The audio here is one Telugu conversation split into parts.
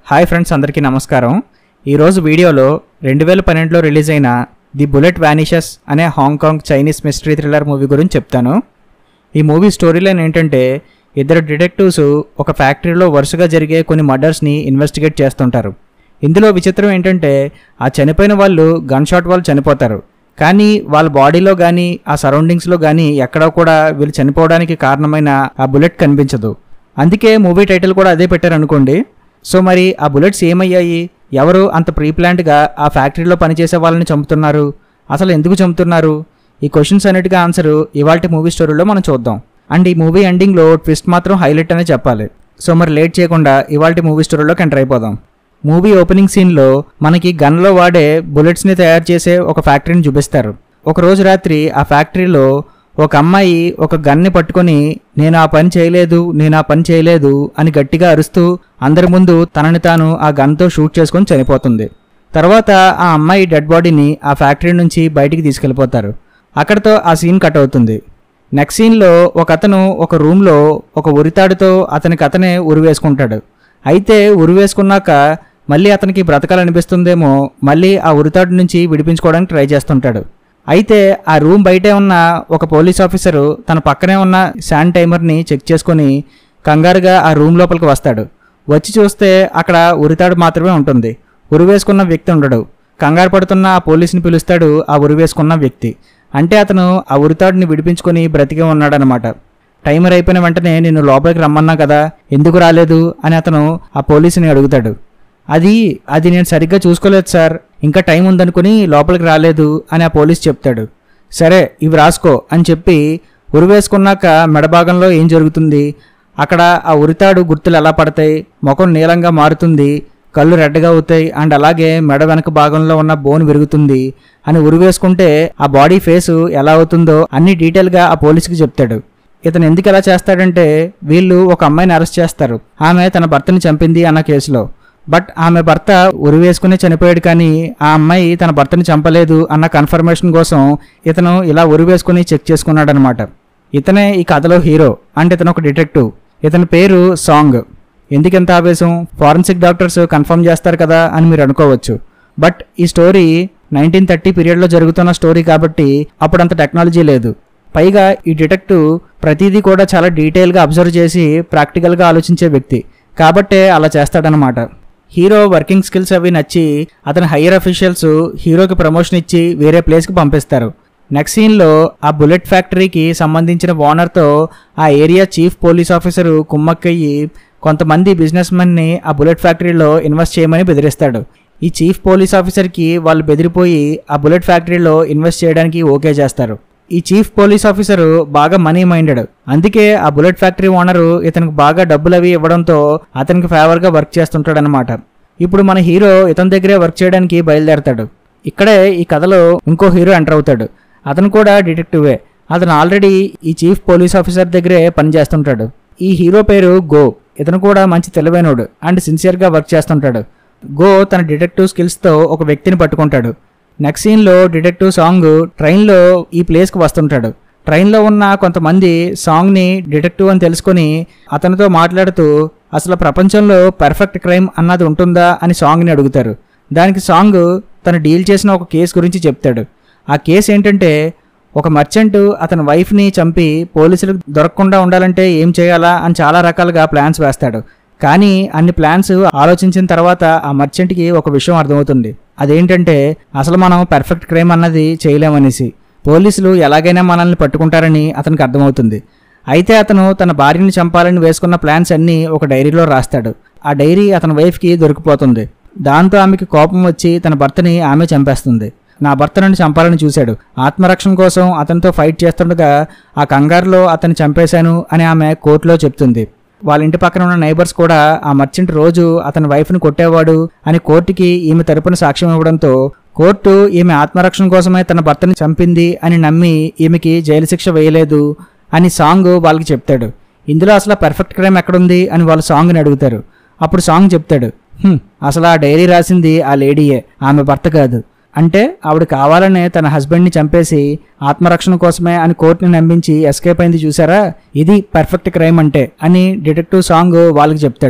హాయ్ ఫ్రెండ్స్ అందరికీ నమస్కారం ఈరోజు వీడియోలో రెండు వేల పన్నెండులో రిలీజ్ అయిన ది బుల్లెట్ వానిషస్ అనే Hong Kong Chinese mystery thriller movie గురించి చెప్తాను ఈ మూవీ స్టోరీ లైన్ ఏంటంటే ఇద్దరు డిటెక్టివ్స్ ఒక ఫ్యాక్టరీలో వరుసగా జరిగే కొన్ని మర్డర్స్ని ఇన్వెస్టిగేట్ చేస్తుంటారు ఇందులో విచిత్రం ఏంటంటే ఆ చనిపోయిన వాళ్ళు గన్ షాట్ వాళ్ళు చనిపోతారు కానీ వాళ్ళ బాడీలో కానీ ఆ సరౌండింగ్స్లో కానీ ఎక్కడా కూడా వీళ్ళు చనిపోవడానికి కారణమైన ఆ బుల్లెట్ కనిపించదు అందుకే మూవీ టైటిల్ కూడా అదే పెట్టారనుకోండి సో మరి ఆ బుల్లెట్స్ ఏమయ్యాయి ఎవరు అంత ప్రీ ప్లాన్డ్గా ఆ ఫ్యాక్టరీలో పనిచేసే వాళ్ళని చంపుతున్నారు అసలు ఎందుకు చంపుతున్నారు ఈ క్వశ్చన్స్ అన్నిటిగా ఆన్సర్ ఇవాళ మూవీ స్టోరీలో మనం చూద్దాం అండ్ ఈ మూవీ ఎండింగ్లో ట్విస్ట్ మాత్రం హైలైట్ అనే చెప్పాలి సో మరి లేట్ చేయకుండా ఇవాళ మూవీ స్టోరీలోకి ఎంటర్ అయిపోదాం మూవీ ఓపెనింగ్ సీన్లో మనకి గన్లో వాడే బుల్లెట్స్ని తయారు చేసే ఒక ఫ్యాక్టరీని చూపిస్తారు ఒక రోజు రాత్రి ఆ ఫ్యాక్టరీలో ఒక అమ్మాయి ఒక గన్ని పట్టుకొని నేను ఆ పని చేయలేదు నేను ఆ పని చేయలేదు అని గట్టిగా అరుస్తూ అందరి ముందు తనని తాను ఆ గన్తో షూట్ చేసుకొని చనిపోతుంది తర్వాత ఆ అమ్మాయి డెడ్ బాడీని ఆ ఫ్యాక్టరీ నుంచి బయటికి తీసుకెళ్ళిపోతారు అక్కడితో ఆ సీన్ కట్ అవుతుంది నెక్స్ట్ సీన్లో ఒక అతను ఒక రూమ్లో ఒక ఉరితాడుతో అతనికి అతనే ఉరి వేసుకుంటాడు అయితే ఉరి వేసుకున్నాక మళ్ళీ అతనికి బ్రతకాలనిపిస్తుందేమో మళ్ళీ ఆ ఉరితాడు నుంచి విడిపించుకోవడానికి ట్రై చేస్తుంటాడు అయితే ఆ రూమ్ బయటే ఉన్న ఒక పోలీస్ ఆఫీసరు తన పక్కనే ఉన్న శాండ్ టైమర్ని చెక్ చేసుకొని కంగారుగా ఆ రూమ్ లోపలికి వస్తాడు వచ్చి చూస్తే అక్కడ ఉరితాడు మాత్రమే ఉంటుంది ఉరి వేసుకున్న వ్యక్తి ఉండడు కంగారు పడుతున్న ఆ పోలీసుని పిలుస్తాడు ఆ ఉరి వేసుకున్న వ్యక్తి అంటే అతను ఆ ఉరితాడుని విడిపించుకొని బ్రతికే ఉన్నాడనమాట టైమర్ అయిపోయిన వెంటనే నిన్ను లోపలికి రమ్మన్నా కదా ఎందుకు రాలేదు అని అతను ఆ పోలీసుని అడుగుతాడు అది అది నేను సరిగ్గా చూసుకోలేదు సార్ ఇంకా టైం ఉందనుకుని లోపలికి రాలేదు అని ఆ పోలీస్ చెప్తాడు సరే ఇవి రాసుకో అని చెప్పి ఉరి వేసుకున్నాక మెడభాగంలో ఏం జరుగుతుంది అక్కడ ఆ ఉరితాడు గుర్తులు ఎలా పడతాయి ముఖం నీలంగా మారుతుంది కళ్ళు రెడ్డగా అవుతాయి అండ్ అలాగే మెడ వెనక భాగంలో ఉన్న బోన్ విరుగుతుంది అని ఉరి వేసుకుంటే ఆ బాడీ ఫేసు ఎలా అవుతుందో అన్ని డీటెయిల్గా ఆ పోలీస్కి చెప్తాడు ఇతను ఎందుకు ఎలా చేస్తాడంటే వీళ్ళు ఒక అమ్మాయిని అరెస్ట్ చేస్తారు ఆమె తన భర్తని చంపింది అన్న కేసులో బట్ ఆమె భర్త ఉరి వేసుకుని చనిపోయాడు కానీ ఆ అమ్మాయి తన భర్తని చంపలేదు అన్న కన్ఫర్మేషన్ కోసం ఇతను ఇలా ఉరి వేసుకుని చెక్ చేసుకున్నాడనమాట ఇతనే ఈ కథలో హీరో అండ్ ఇతను ఒక డిటెక్టివ్ ఇతని పేరు సాంగ్ ఎందుకెంత ఆవేశం ఫారెన్సిక్ డాక్టర్స్ కన్ఫర్మ్ చేస్తారు కదా అని మీరు అనుకోవచ్చు బట్ ఈ స్టోరీ నైన్టీన్ థర్టీ పీరియడ్లో జరుగుతున్న స్టోరీ కాబట్టి అప్పుడు అంత టెక్నాలజీ లేదు పైగా ఈ డిటెక్టివ్ ప్రతిదీ కూడా చాలా డీటెయిల్గా అబ్జర్వ్ చేసి ప్రాక్టికల్గా ఆలోచించే వ్యక్తి కాబట్టే అలా చేస్తాడనమాట హీరో వర్కింగ్ స్కిల్స్ అవి నచ్చి అతని హయ్యర్ అఫీషియల్స్ హీరోకి ప్రమోషన్ ఇచ్చి వేరే ప్లేస్కి పంపిస్తారు నెక్స్ట్ సీన్లో ఆ బుల్లెట్ ఫ్యాక్టరీకి సంబంధించిన ఓనర్తో ఆ ఏరియా చీఫ్ పోలీస్ ఆఫీసరు కుమ్మక్కయ్యి కొంతమంది బిజినెస్ మెన్ని ఆ బుల్లెట్ ఫ్యాక్టరీలో ఇన్వెస్ట్ చేయమని బెదిరిస్తాడు ఈ చీఫ్ పోలీస్ ఆఫీసర్కి వాళ్ళు బెదిరిపోయి ఆ బుల్లెట్ ఫ్యాక్టరీలో ఇన్వెస్ట్ చేయడానికి ఓకే చేస్తారు ఈ చీఫ్ పోలీస్ ఆఫీసరు బాగా మనీ మైండెడ్ అందుకే ఆ బుల్లెట్ ఫ్యాక్టరీ ఓనరు ఇతనికి బాగా డబ్బులు అవి ఇవ్వడంతో అతనికి ఫేవర్గా వర్క్ చేస్తుంటాడనమాట ఇప్పుడు మన హీరో ఇతని దగ్గరే వర్క్ చేయడానికి బయలుదేరతాడు ఇక్కడే ఈ కథలో ఇంకో హీరో ఎంటర్ అవుతాడు అతను కూడా డిటెక్టివే అతను ఆల్రెడీ ఈ చీఫ్ పోలీస్ ఆఫీసర్ దగ్గరే పనిచేస్తుంటాడు ఈ హీరో పేరు గో ఇతను కూడా మంచి తెలివైనోడు అండ్ సిన్సియర్గా వర్క్ చేస్తుంటాడు గో తన డిటెక్టివ్ స్కిల్స్తో ఒక వ్యక్తిని పట్టుకుంటాడు నెక్స్ట్ సీన్లో డిటెక్టివ్ సాంగ్ ట్రైన్లో ఈ ప్లేస్కి వస్తుంటాడు ట్రైన్లో ఉన్న కొంతమంది సాంగ్ని డిటెక్టివ్ అని తెలుసుకొని అతనితో మాట్లాడుతూ అసలు ప్రపంచంలో పర్ఫెక్ట్ క్రైమ్ అన్నది ఉంటుందా అని సాంగ్ని అడుగుతారు దానికి సాంగ్ తను డీల్ చేసిన ఒక కేసు గురించి చెప్తాడు ఆ కేసు ఏంటంటే ఒక మర్చెంట్ అతని వైఫ్ని చంపి పోలీసులకు దొరకకుండా ఉండాలంటే ఏం చేయాలా అని చాలా రకాలుగా ప్లాన్స్ వేస్తాడు కానీ అన్ని ప్లాన్స్ ఆలోచించిన తర్వాత ఆ మర్చెంట్కి ఒక విషయం అర్థమవుతుంది అదేంటంటే అసలు మనం పర్ఫెక్ట్ క్రైమ్ అన్నది చేయలేమనేసి పోలీసులు ఎలాగైనా మనల్ని పట్టుకుంటారని అతనికి అర్థమవుతుంది అయితే అతను తన భార్యని చంపాలని వేసుకున్న ప్లాన్స్ అన్నీ ఒక డైరీలో రాస్తాడు ఆ డైరీ అతని వైఫ్కి దొరికిపోతుంది దాంతో ఆమెకి కోపం వచ్చి తన భర్తని ఆమె చంపేస్తుంది నా భర్త నన్ను చంపాలని చూశాడు ఆత్మరక్షణ కోసం అతనితో ఫైట్ చేస్తుండగా ఆ కంగారులో అతన్ని చంపేశాను అని ఆమె కోర్టులో చెప్తుంది వాళ్ళ ఇంటి పక్కన ఉన్న నైబర్స్ కూడా ఆ మర్చెంట్ రోజు అతని వైఫ్ని కొట్టేవాడు అని కోర్టుకి ఈమె తరపున సాక్ష్యం ఇవ్వడంతో కోర్టు ఈమె ఆత్మరక్షణ కోసమే తన భర్తని చంపింది అని నమ్మి ఈమెకి జైలు శిక్ష వేయలేదు అని సాంగ్ వాళ్ళకి చెప్తాడు ఇందులో అసలు పర్ఫెక్ట్ క్రైమ్ ఎక్కడుంది అని వాళ్ళు సాంగ్ని అడుగుతారు అప్పుడు సాంగ్ చెప్తాడు "హ్మ్, అసలు ఆ డైరీ రాసింది ఆ లేడీయే ఆమె భర్త కాదు అంటే ఆవిడ కావాలనే తన హస్బెండ్ని చంపేసి ఆత్మరక్షణ కోసమే అని కోర్టుని నమ్మించి ఎస్కేప్ అయింది చూసారా ఇది పర్ఫెక్ట్ క్రైమ్ అంటే అని డిటెక్టివ్ సాంగ్ వాళ్ళకి చెప్తాడు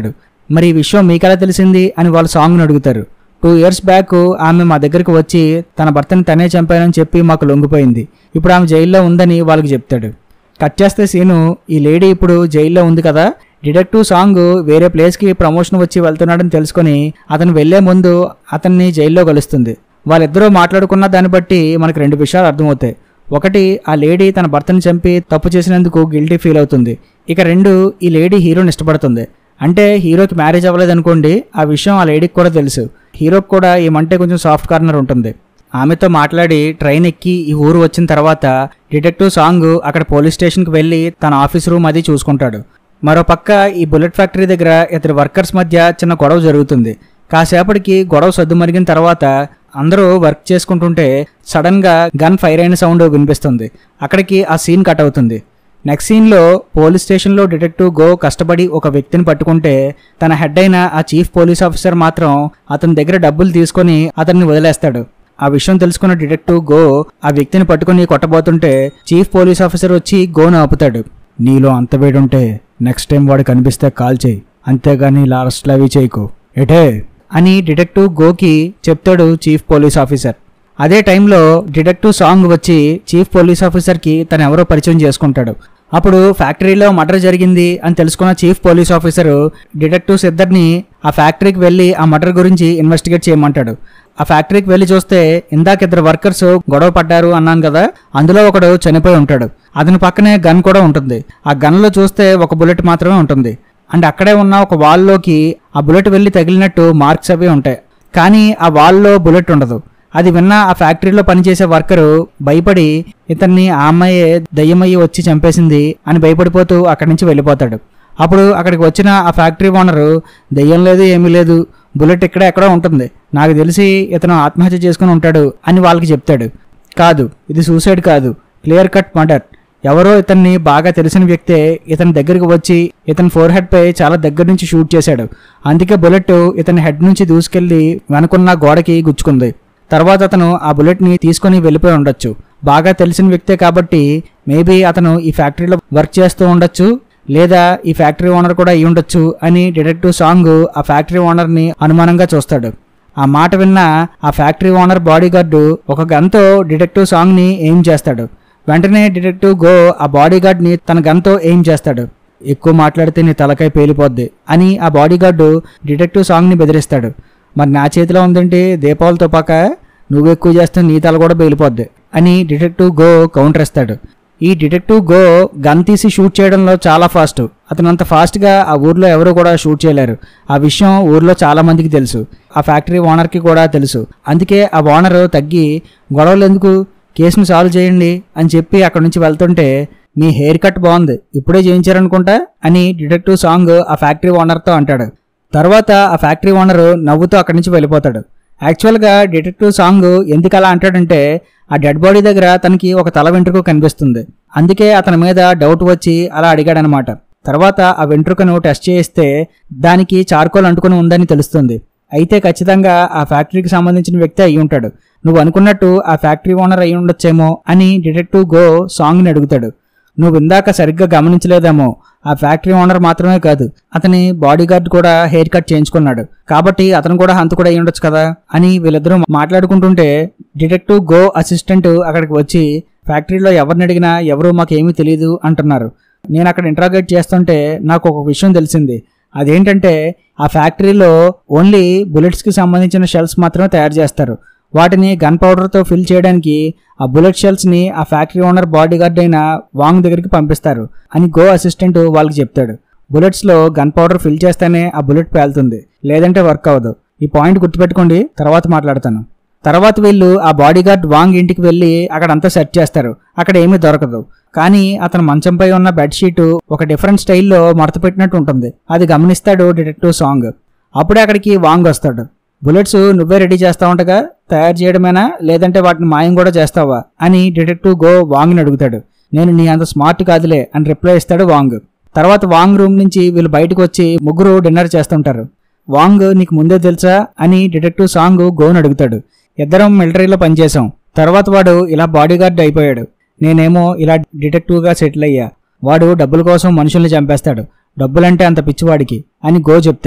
మరి ఈ విషయం మీకెలా తెలిసింది అని వాళ్ళ సాంగ్ని అడుగుతారు టూ ఇయర్స్ బ్యాక్ ఆమె మా దగ్గరికి వచ్చి తన భర్తని తనే చంపానని చెప్పి మాకు లొంగిపోయింది ఇప్పుడు ఆమె జైల్లో ఉందని వాళ్ళకి చెప్తాడు కట్ చేస్తే సీను ఈ లేడీ ఇప్పుడు జైల్లో ఉంది కదా డిటెక్టివ్ సాంగ్ వేరే ప్లేస్కి ప్రమోషన్ వచ్చి వెళ్తున్నాడని తెలుసుకొని అతను వెళ్లే ముందు అతన్ని జైల్లో కలుస్తుంది వాళ్ళిద్దరూ మాట్లాడుకున్న దాన్ని బట్టి మనకు రెండు విషయాలు అర్థమవుతాయి ఒకటి ఆ లేడీ తన భర్తని చంపి తప్పు చేసినందుకు గిల్టీ ఫీల్ అవుతుంది ఇక రెండు ఈ లేడీ హీరోని ఇష్టపడుతుంది అంటే హీరోకి మ్యారేజ్ అవ్వలేదు అనుకోండి ఆ విషయం ఆ లేడీకి కూడా తెలుసు హీరోకి కూడా ఏమంటే కొంచెం సాఫ్ట్ కార్నర్ ఉంటుంది ఆమెతో మాట్లాడి ట్రైన్ ఎక్కి ఈ ఊరు వచ్చిన తర్వాత డిటెక్టివ్ సాంగ్ అక్కడ పోలీస్ స్టేషన్కి వెళ్ళి తన ఆఫీస్ రూమ్ అది చూసుకుంటాడు మరో పక్క ఈ బుల్లెట్ ఫ్యాక్టరీ దగ్గర ఇద్దరు వర్కర్స్ మధ్య చిన్న గొడవ జరుగుతుంది కాసేపటికి గొడవ సద్దుమరిగిన తర్వాత అందరూ వర్క్ చేసుకుంటుంటే సడన్ గా గన్ ఫైర్ అయిన సౌండ్ వినిపిస్తుంది అక్కడికి ఆ సీన్ కట్ అవుతుంది నెక్స్ట్ సీన్లో పోలీస్ స్టేషన్లో డిటెక్టివ్ గో కష్టపడి ఒక వ్యక్తిని పట్టుకుంటే తన హెడ్ అయిన ఆ చీఫ్ పోలీస్ ఆఫీసర్ మాత్రం అతని దగ్గర డబ్బులు తీసుకొని అతన్ని వదిలేస్తాడు ఆ విషయం తెలుసుకున్న డిటెక్టివ్ గో ఆ వ్యక్తిని పట్టుకుని కొట్టబోతుంటే చీఫ్ పోలీస్ ఆఫీసర్ వచ్చి గోను ఆపుతాడు నీలో అంత వేడుంటే నెక్స్ట్ టైం వాడు కనిపిస్తే కాల్ చేయి అంతేగాని లాస్ట్ అవి చేయకు ఎటే అని డిటెక్టివ్ గోకి చెప్తాడు చీఫ్ పోలీస్ ఆఫీసర్ అదే టైంలో డిటెక్టివ్ సాంగ్ వచ్చి చీఫ్ పోలీస్ ఆఫీసర్కి తను ఎవరో పరిచయం చేసుకుంటాడు అప్పుడు ఫ్యాక్టరీలో మర్డర్ జరిగింది అని తెలుసుకున్న చీఫ్ పోలీస్ ఆఫీసర్ డిటెక్టివ్స్ ఇద్దరిని ఆ ఫ్యాక్టరీకి వెళ్ళి ఆ మర్డర్ గురించి ఇన్వెస్టిగేట్ చేయమంటాడు ఆ ఫ్యాక్టరీకి వెళ్ళి చూస్తే ఇందాక ఇద్దరు వర్కర్స్ గొడవ పడ్డారు అన్నాను కదా అందులో ఒకడు చనిపోయి ఉంటాడు అతని పక్కనే గన్ కూడా ఉంటుంది ఆ గన్లో చూస్తే ఒక బుల్లెట్ మాత్రమే ఉంటుంది అండ్ అక్కడే ఉన్న ఒక వాల్లోకి ఆ బుల్లెట్ వెళ్ళి తగిలినట్టు మార్క్స్ అవి ఉంటాయి కానీ ఆ వాల్లో బుల్లెట్ ఉండదు అది విన్న ఆ ఫ్యాక్టరీలో పనిచేసే వర్కరు భయపడి ఇతన్ని ఆ అమ్మాయే దయ్యమయ్యి వచ్చి చంపేసింది అని భయపడిపోతూ అక్కడి నుంచి వెళ్ళిపోతాడు అప్పుడు అక్కడికి వచ్చిన ఆ ఫ్యాక్టరీ ఓనరు దయ్యం లేదు ఏమీ లేదు బుల్లెట్ ఇక్కడ ఎక్కడో ఉంటుంది నాకు తెలిసి ఇతను ఆత్మహత్య చేసుకుని ఉంటాడు అని వాళ్ళకి చెప్తాడు కాదు ఇది సూసైడ్ కాదు క్లియర్ కట్ మర్డర్ ఎవరో ఇతన్ని బాగా తెలిసిన వ్యక్తే ఇతని దగ్గరికి వచ్చి ఇతని ఫోర్ హెడ్ పై చాలా దగ్గర నుంచి షూట్ చేశాడు అందుకే బుల్లెట్ ఇతని హెడ్ నుంచి దూసుకెళ్లి వెనుకున్న గోడకి గుచ్చుకుంది తర్వాత అతను ఆ బుల్లెట్ ని తీసుకొని వెళ్ళిపోయి ఉండొచ్చు బాగా తెలిసిన వ్యక్తే కాబట్టి మేబీ అతను ఈ ఫ్యాక్టరీలో వర్క్ చేస్తూ ఉండొచ్చు లేదా ఈ ఫ్యాక్టరీ ఓనర్ కూడా అయి ఉండొచ్చు అని డిటెక్టివ్ సాంగ్ ఆ ఫ్యాక్టరీ ఓనర్ ని అనుమానంగా చూస్తాడు ఆ మాట విన్న ఆ ఫ్యాక్టరీ ఓనర్ బాడీ గార్డు ఒక గన్తో డిటెక్టివ్ సాంగ్ ని ఎయిమ్ చేస్తాడు వెంటనే డిటెక్టివ్ గో ఆ బాడీ గార్డ్ ని తన గన్తో ఎయిమ్ చేస్తాడు ఎక్కువ మాట్లాడితే నీ తలకాయ పేలిపోద్ది అని ఆ బాడీ గార్డు డిటెక్టివ్ సాంగ్ ని బెదిరిస్తాడు మరి నా చేతిలో ఉందంటే దీపావళితో పాక నువ్వు ఎక్కువ చేస్తే నీ తల కూడా పేలిపోద్ది అని డిటెక్టివ్ గో కౌంటర్ ఇస్తాడు ఈ డిటెక్టివ్ గో గన్ తీసి షూట్ చేయడంలో చాలా ఫాస్ట్ అతను అంత ఫాస్ట్గా ఆ ఊర్లో ఎవరు కూడా షూట్ చేయలేరు ఆ విషయం ఊర్లో చాలా మందికి తెలుసు ఆ ఫ్యాక్టరీ ఓనర్కి కూడా తెలుసు అందుకే ఆ ఓనర్ తగ్గి గొడవలు ఎందుకు కేసును సాల్వ్ చేయండి అని చెప్పి అక్కడి నుంచి వెళ్తుంటే మీ హెయిర్ కట్ బాగుంది ఇప్పుడే చేయించారనుకుంటా అని డిటెక్టివ్ సాంగ్ ఆ ఫ్యాక్టరీ ఓనర్తో అంటాడు తర్వాత ఆ ఫ్యాక్టరీ ఓనర్ నవ్వుతూ అక్కడి నుంచి వెళ్ళిపోతాడు యాక్చువల్గా డిటెక్టివ్ సాంగ్ ఎందుకు అలా అంటాడంటే ఆ డెడ్ బాడీ దగ్గర తనకి ఒక తల వెంట్రుక కనిపిస్తుంది అందుకే అతని మీద డౌట్ వచ్చి అలా అడిగాడనమాట తర్వాత ఆ వెంట్రుకను టెస్ట్ చేయిస్తే దానికి చార్కోల్ అంటుకుని ఉందని తెలుస్తుంది అయితే ఖచ్చితంగా ఆ ఫ్యాక్టరీకి సంబంధించిన వ్యక్తి అయి ఉంటాడు నువ్వు అనుకున్నట్టు ఆ ఫ్యాక్టరీ ఓనర్ అయి ఉండొచ్చేమో అని డిటెక్టివ్ గో సాంగ్ని అడుగుతాడు నువ్వు ఇందాక సరిగ్గా గమనించలేదేమో ఆ ఫ్యాక్టరీ ఓనర్ మాత్రమే కాదు అతని బాడీ గార్డ్ కూడా హెయిర్ కట్ చేయించుకున్నాడు కాబట్టి అతను కూడా హంతకుడు అయి ఉండొచ్చు కదా అని వీళ్ళిద్దరూ మాట్లాడుకుంటుంటే డిటెక్టివ్ గో అసిస్టెంట్ అక్కడికి వచ్చి ఫ్యాక్టరీలో ఎవరిని అడిగినా ఎవరు మాకేమీ తెలియదు అంటున్నారు నేను అక్కడ ఇంట్రాగేట్ చేస్తుంటే నాకు ఒక విషయం తెలిసింది అదేంటంటే ఆ ఫ్యాక్టరీలో ఓన్లీ బుల్లెట్స్కి సంబంధించిన షెల్స్ మాత్రమే తయారు చేస్తారు వాటిని గన్ పౌడర్తో ఫిల్ చేయడానికి ఆ బుల్లెట్ షెల్స్ని ఆ ఫ్యాక్టరీ ఓనర్ బాడీ గార్డ్ అయిన వాంగ్ దగ్గరికి పంపిస్తారు అని గో అసిస్టెంట్ వాళ్ళకి చెప్తాడు బుల్లెట్స్లో గన్ పౌడర్ ఫిల్ చేస్తేనే ఆ బుల్లెట్ పేలుతుంది లేదంటే వర్క్ అవ్వదు ఈ పాయింట్ గుర్తుపెట్టుకోండి తర్వాత మాట్లాడతాను తర్వాత వీళ్ళు ఆ బాడీ గార్డ్ వాంగ్ ఇంటికి వెళ్ళి అక్కడంతా సెట్ చేస్తారు అక్కడ ఏమీ దొరకదు కానీ అతను మంచంపై ఉన్న బెడ్షీట్ ఒక డిఫరెంట్ స్టైల్లో మడత పెట్టినట్టు ఉంటుంది అది గమనిస్తాడు డిటెక్టివ్ సాంగ్ అప్పుడే అక్కడికి వాంగ్ వస్తాడు బుల్లెట్స్ నువ్వే రెడీ చేస్తావంటగా తయారు చేయడమేనా లేదంటే వాటిని మాయం కూడా చేస్తావా అని డిటెక్టివ్ గో వాంగ్ని అడుగుతాడు నేను నీ అంత స్మార్ట్ కాదులే అని రిప్లై ఇస్తాడు వాంగ్ తర్వాత వాంగ్ రూమ్ నుంచి వీళ్ళు బయటకు వచ్చి ముగ్గురు డిన్నర్ చేస్తుంటారు వాంగ్ నీకు ముందే తెలుసా అని డిటెక్టివ్ సాంగ్ గోని అడుగుతాడు ఇద్దరం మిలిటరీలో పనిచేశాం తర్వాత వాడు ఇలా బాడీ గార్డ్ అయిపోయాడు నేనేమో ఇలా డిటెక్టివ్గా సెటిల్ అయ్యా వాడు డబ్బుల కోసం మనుషుల్ని చంపేస్తాడు డబ్బులంటే అంత పిచ్చివాడికి అని గో చెప్తాడు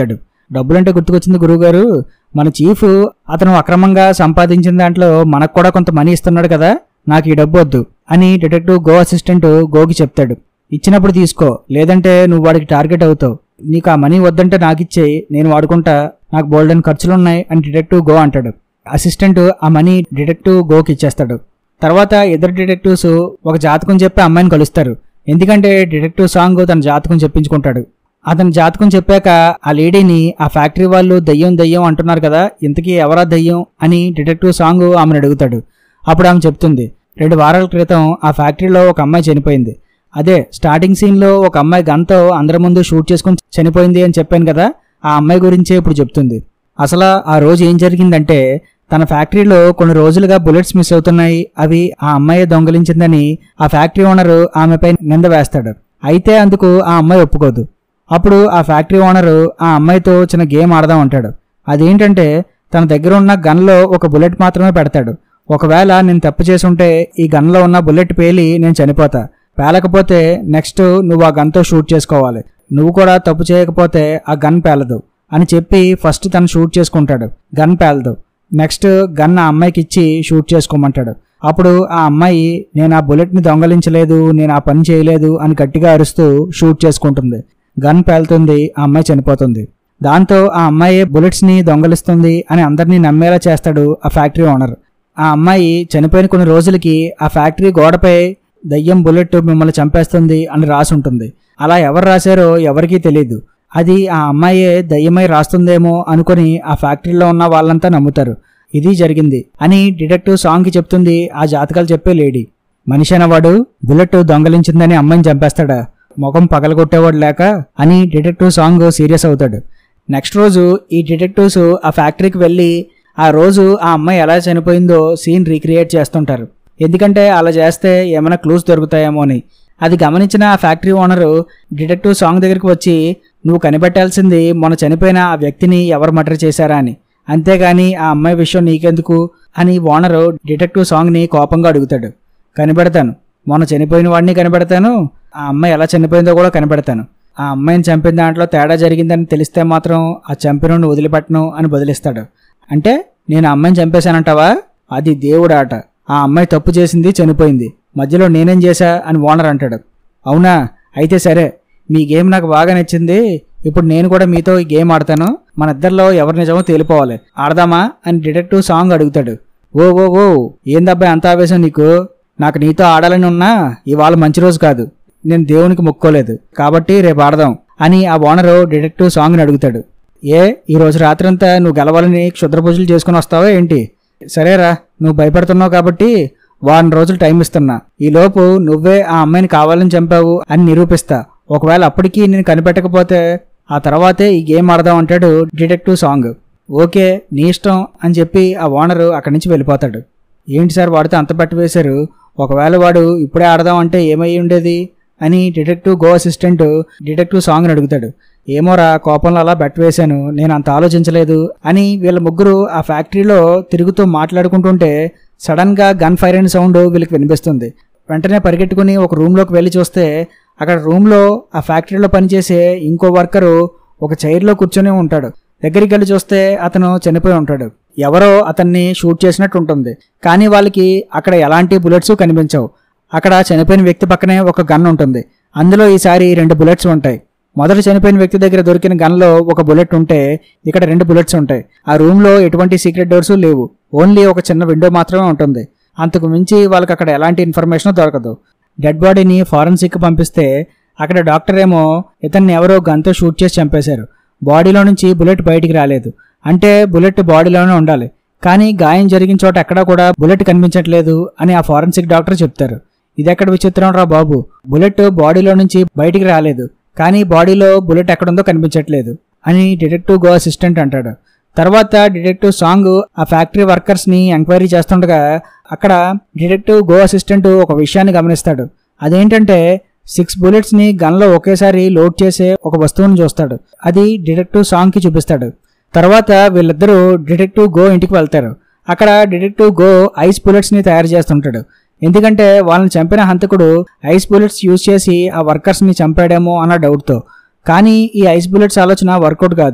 డబ్బులంటే గుర్తుకొచ్చింది గురువుగారు మన చీఫ్ అతను అక్రమంగా సంపాదించిన దాంట్లో మనకు కూడా కొంత మనీ ఇస్తున్నాడు కదా నాకు ఈ డబ్బు వద్దు అని డిటెక్టివ్ గో అసిస్టెంట్ గోకి చెప్తాడు ఇచ్చినప్పుడు తీసుకో లేదంటే నువ్వు వాడికి టార్గెట్ అవుతావు నీకు ఆ మనీ వద్దంటే నాకు ఇచ్చేయి నేను వాడుకుంటా నాకు బోల్డెన్ ఖర్చులున్నాయి అని డిటెక్టివ్ గో అంటాడు అసిస్టెంట్ ఆ మనీ డిటెక్టివ్ గోకి ఇచ్చేస్తాడు తర్వాత ఇద్దరు డిటెక్టివ్స్ ఒక జాతకం చెప్పి అమ్మాయిని కలుస్తారు ఎందుకంటే డిటెక్టివ్ సాంగ్ తన జాతకం చెప్పించుకుంటాడు అతని జాతకం చెప్పాక ఆ లేడీని ఆ ఫ్యాక్టరీ వాళ్ళు దయ్యం దయ్యం అంటున్నారు కదా ఇంతకీ ఎవరా దయ్యం అని డిటెక్టివ్ సాంగ్ ఆమెను అడుగుతాడు అప్పుడు ఆమె చెప్తుంది రెండు వారాల క్రితం ఆ ఫ్యాక్టరీలో ఒక అమ్మాయి చనిపోయింది అదే స్టార్టింగ్ సీన్లో ఒక అమ్మాయి గన్తో అందరి ముందు షూట్ చేసుకుని చనిపోయింది అని చెప్పాను కదా ఆ అమ్మాయి గురించే ఇప్పుడు చెప్తుంది అసలు ఆ రోజు ఏం జరిగిందంటే తన ఫ్యాక్టరీలో కొన్ని రోజులుగా బుల్లెట్స్ మిస్ అవుతున్నాయి అవి ఆ అమ్మాయి దొంగలించిందని ఆ ఫ్యాక్టరీ ఓనర్ ఆమెపై నింద వేస్తాడు అయితే అందుకు ఆ అమ్మాయి ఒప్పుకోదు అప్పుడు ఆ ఫ్యాక్టరీ ఓనర్ ఆ అమ్మాయితో చిన్న గేమ్ ఆడదాం అంటాడు అదేంటంటే తన దగ్గర ఉన్న గన్లో ఒక బుల్లెట్ మాత్రమే పెడతాడు ఒకవేళ నేను తప్పు చేసుంటే ఈ గన్లో ఉన్న బుల్లెట్ పేలి నేను చనిపోతా పేలకపోతే నెక్స్ట్ నువ్వు ఆ గన్తో షూట్ చేసుకోవాలి నువ్వు కూడా తప్పు చేయకపోతే ఆ గన్ పేలదు అని చెప్పి ఫస్ట్ తను షూట్ చేసుకుంటాడు గన్ పేలదు నెక్స్ట్ గన్ ఆ అమ్మాయికి ఇచ్చి షూట్ చేసుకోమంటాడు అప్పుడు ఆ అమ్మాయి నేను ఆ బుల్లెట్ని దొంగలించలేదు నేను ఆ పని చేయలేదు అని గట్టిగా అరుస్తూ షూట్ చేసుకుంటుంది గన్ పేలుతుంది ఆ అమ్మాయి చనిపోతుంది దాంతో ఆ అమ్మాయి బుల్లెట్స్ని దొంగలిస్తుంది అని అందరినీ నమ్మేలా చేస్తాడు ఆ ఫ్యాక్టరీ ఓనర్ ఆ అమ్మాయి చనిపోయిన కొన్ని రోజులకి ఆ ఫ్యాక్టరీ గోడపై దయ్యం బుల్లెట్ మిమ్మల్ని చంపేస్తుంది అని రాసి ఉంటుంది అలా ఎవరు రాశారో ఎవరికీ తెలియదు అది ఆ అమ్మాయే దయ్యమై రాస్తుందేమో అనుకొని ఆ ఫ్యాక్టరీలో ఉన్న వాళ్ళంతా నమ్ముతారు ఇది జరిగింది అని డిటెక్టివ్ సాంగ్కి చెప్తుంది ఆ జాతకాలు చెప్పే లేడీ మనిషి అనేవాడు బుల్లెట్ దొంగలించిందని అమ్మాయిని చంపేస్తాడా ముఖం పగలగొట్టేవాడు లేక అని డిటెక్టివ్ సాంగ్ సీరియస్ అవుతాడు నెక్స్ట్ రోజు ఈ డిటెక్టివ్స్ ఆ ఫ్యాక్టరీకి వెళ్ళి ఆ రోజు ఆ అమ్మాయి ఎలా చనిపోయిందో సీన్ రీక్రియేట్ చేస్తుంటారు ఎందుకంటే అలా చేస్తే ఏమైనా క్లూస్ దొరుకుతాయేమో అని అది గమనించిన ఆ ఫ్యాక్టరీ ఓనరు డిటెక్టివ్ సాంగ్ దగ్గరికి వచ్చి నువ్వు కనిపెట్టాల్సింది మొన్న చనిపోయిన ఆ వ్యక్తిని ఎవరు మర్డర్ చేశారా అని అంతేగాని ఆ అమ్మాయి విషయం నీకెందుకు అని ఓనరు డిటెక్టివ్ సాంగ్ని కోపంగా అడుగుతాడు కనిపెడతాను మొన్న చనిపోయిన వాడిని కనిపెడతాను ఆ అమ్మాయి ఎలా చనిపోయిందో కూడా కనిపెడతాను ఆ అమ్మాయిని చంపిన దాంట్లో తేడా జరిగిందని తెలిస్తే మాత్రం ఆ చంపినోడిని వదిలిపెట్టను అని బదిలిస్తాడు అంటే నేను ఆ అమ్మాయిని చంపేశానంటావా అది దేవుడాట ఆ అమ్మాయి తప్పు చేసింది చనిపోయింది మధ్యలో నేనేం చేశా అని ఓనర్ అంటాడు అవునా అయితే సరే మీ గేమ్ నాకు బాగా నచ్చింది ఇప్పుడు నేను కూడా మీతో ఈ గేమ్ ఆడతాను మన ఇద్దరిలో ఎవరి నిజమో తేలిపోవాలి ఆడదామా అని డిటెక్టివ్ సాంగ్ అడుగుతాడు ఓ ఓ ఓ ఏందబ్బాయి అంత ఆవేశం నీకు నాకు నీతో ఆడాలని ఉన్నా ఇవాళ మంచి రోజు కాదు నేను దేవునికి మొక్కోలేదు కాబట్టి రేపు ఆడదాం అని ఆ ఓనరు డిటెక్టివ్ సాంగ్ని అడుగుతాడు ఏ ఈ రోజు రాత్రంతా నువ్వు గెలవాలని క్షుద్ర పూజలు చేసుకుని వస్తావా ఏంటి సరేరా నువ్వు భయపడుతున్నావు కాబట్టి వారం రోజులు టైం ఇస్తున్నా ఈ లోపు నువ్వే ఆ అమ్మాయిని కావాలని చంపావు అని నిరూపిస్తా ఒకవేళ అప్పటికీ నేను కనిపెట్టకపోతే ఆ తర్వాతే ఈ గేమ్ ఆడదాం అంటాడు డిటెక్టివ్ సాంగ్ ఓకే నీ ఇష్టం అని చెప్పి ఆ ఓనరు అక్కడి నుంచి వెళ్ళిపోతాడు ఏంటి సార్ వాడితో అంత పట్టు వేశారు ఒకవేళ వాడు ఇప్పుడే ఆడదాం అంటే ఏమై ఉండేది అని డిటెక్టివ్ గో అసిస్టెంట్ డిటెక్టివ్ సాంగ్ని అడుగుతాడు ఏమోరా కోపంలో అలా బెట్ వేశాను నేను అంత ఆలోచించలేదు అని వీళ్ళ ముగ్గురు ఆ ఫ్యాక్టరీలో తిరుగుతూ మాట్లాడుకుంటుంటే సడన్ గా గన్ ఫైర్ అయిన సౌండ్ వీళ్ళకి వినిపిస్తుంది వెంటనే పరిగెట్టుకుని ఒక రూమ్లోకి వెళ్ళి చూస్తే అక్కడ రూమ్లో ఆ ఫ్యాక్టరీలో పనిచేసే ఇంకో వర్కరు ఒక చైర్లో కూర్చొని ఉంటాడు దగ్గరికి వెళ్ళి చూస్తే అతను చనిపోయి ఉంటాడు ఎవరో అతన్ని షూట్ చేసినట్టు ఉంటుంది కానీ వాళ్ళకి అక్కడ ఎలాంటి బుల్లెట్స్ కనిపించవు అక్కడ చనిపోయిన వ్యక్తి పక్కనే ఒక గన్ ఉంటుంది అందులో ఈసారి రెండు బుల్లెట్స్ ఉంటాయి మొదట చనిపోయిన వ్యక్తి దగ్గర దొరికిన గన్లో ఒక బుల్లెట్ ఉంటే ఇక్కడ రెండు బుల్లెట్స్ ఉంటాయి ఆ రూమ్లో ఎటువంటి సీక్రెట్ డోర్స్ లేవు ఓన్లీ ఒక చిన్న విండో మాత్రమే ఉంటుంది అంతకు మించి వాళ్ళకి అక్కడ ఎలాంటి ఇన్ఫర్మేషన్ దొరకదు డెడ్ బాడీని ఫారెన్సిక్ పంపిస్తే అక్కడ డాక్టర్ ఏమో ఇతన్ని ఎవరో గన్తో షూట్ చేసి చంపేశారు బాడీలో నుంచి బుల్లెట్ బయటికి రాలేదు అంటే బుల్లెట్ బాడీలోనే ఉండాలి కానీ గాయం జరిగిన చోట ఎక్కడా కూడా బుల్లెట్ కనిపించట్లేదు అని ఆ ఫారెన్సిక్ డాక్టర్ చెప్తారు ఇది ఎక్కడ విచిత్రం రా బాబు బుల్లెట్ బాడీలో నుంచి బయటికి రాలేదు కానీ బాడీలో బుల్లెట్ ఎక్కడుందో కనిపించట్లేదు అని డిటెక్టివ్ గో అసిస్టెంట్ అంటాడు తర్వాత డిటెక్టివ్ సాంగ్ ఆ ఫ్యాక్టరీ వర్కర్స్ ని ఎంక్వైరీ చేస్తుండగా అక్కడ డిటెక్టివ్ గో అసిస్టెంట్ ఒక విషయాన్ని గమనిస్తాడు అదేంటంటే సిక్స్ బుల్లెట్స్ ని గన్ లో ఒకేసారి లోడ్ చేసే ఒక వస్తువుని చూస్తాడు అది డిటెక్టివ్ సాంగ్ కి చూపిస్తాడు తర్వాత వీళ్ళిద్దరూ డిటెక్టివ్ గో ఇంటికి వెళ్తారు అక్కడ డిటెక్టివ్ గో ఐస్ బుల్లెట్స్ ని తయారు చేస్తుంటాడు ఎందుకంటే వాళ్ళని చంపిన హంతకుడు ఐస్ బుల్లెట్స్ యూజ్ చేసి ఆ వర్కర్స్ ని చంపాడేమో అన్న డౌట్తో కానీ ఈ ఐస్ బుల్లెట్స్ ఆలోచన వర్కౌట్ కాదు